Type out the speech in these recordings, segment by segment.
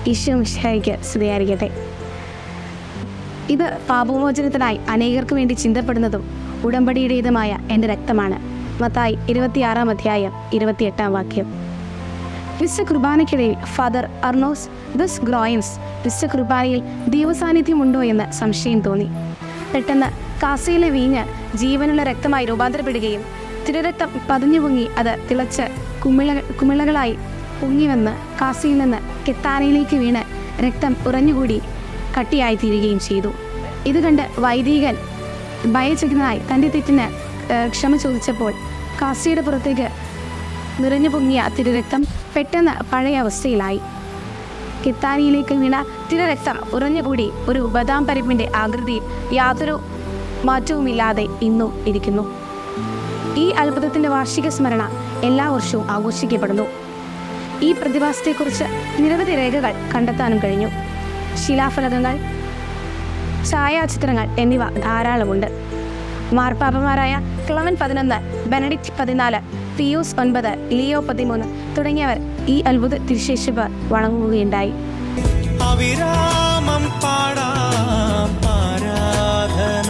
ഈശോ മിശിഹായിക്ക് സ്തുതിയായിരിക്കട്ടെ ഇത് പാപമോചനത്തിനായി അനേകർക്ക് വേണ്ടി ചിന്തപ്പെടുന്നതും ഉടമ്പടിയുടേതുമായ എൻ്റെ രക്തമാണ് മത്തായി ഇരുപത്തിയാറാം അധ്യായം ഇരുപത്തിയെട്ടാം വാക്യം വിശുദ്ധ കുർബാനയ്ക്കിടയിൽ ഫാദർ അർണോസ് ദസ് ഗ്രോയിൻസ് വിശുദ്ധ കുർബാനയിൽ ദൈവസാന്നിധ്യമുണ്ടോ എന്ന് സംശയം തോന്നി പെട്ടെന്ന് കാസയിലെ വീഞ്ഞ് ജീവനുള്ള രക്തമായി രൂപാന്തരപ്പെടുകയും തിരുരക്തം പതിഞ്ഞു പൊങ്ങി അത് തിളച്ച് കുമിള കുമിളകളായി പൊങ്ങിവന്ന് കാസയിൽ നിന്ന് കെത്താനയിലേക്ക് വീണ് രക്തം ഉറഞ്ഞുകൂടി കട്ടിയായി തീരുകയും ചെയ്തു ഇത് കണ്ട് വൈദികൻ ഭയചകിതനായി തൻ്റെ തെറ്റിന് ഏഹ്, ക്ഷമ ചോദിച്ചപ്പോൾ കാസിയുടെ പുറത്തേക്ക് നിറഞ്ഞു പൊങ്ങിയ തിരുരക്തം പെട്ടെന്ന് പഴയ അവസ്ഥയിലായി കിത്താനിയിലേക്ക് വീണ തിരുരക്തം ഉറഞ്ഞുകൂടി ഒരു ബദാം പരിപ്പിൻ്റെ ആകൃതിയിൽ യാതൊരു മാറ്റവുമില്ലാതെ ഇന്നും ഇരിക്കുന്നു ഈ അത്ഭുതത്തിൻ്റെ വാർഷിക സ്മരണ എല്ലാ വർഷവും ആഘോഷിക്കപ്പെടുന്നു ഈ പ്രതിഭാസത്തെക്കുറിച്ച് നിരവധി രേഖകൾ കണ്ടെത്താനും കഴിഞ്ഞു ശിലാഫലകങ്ങൾ ഛായാചിത്രങ്ങൾ എന്നിവ ധാരാളമുണ്ട് മാർപ്പാപ്പമാരായ ക്ലമൻ പതിനൊന്ന് ബെനഡിക്റ്റ് പതിനാല് പിയൂസ് ഒൻപത് ലിയോ പതിമൂന്ന് തുടങ്ങിയവർ ഈ അത്ഭുത തിരുശേഷിപ്പ് വണങ്ങുകയുണ്ടായി അവിരാമം പാടാം ആരാധന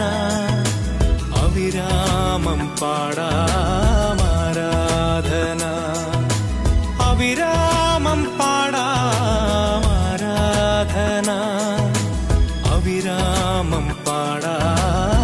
അവിരാമം പാടാം ആരാധന അവിരാമം പാടാം ആരാധന അവിരാമം പാടാം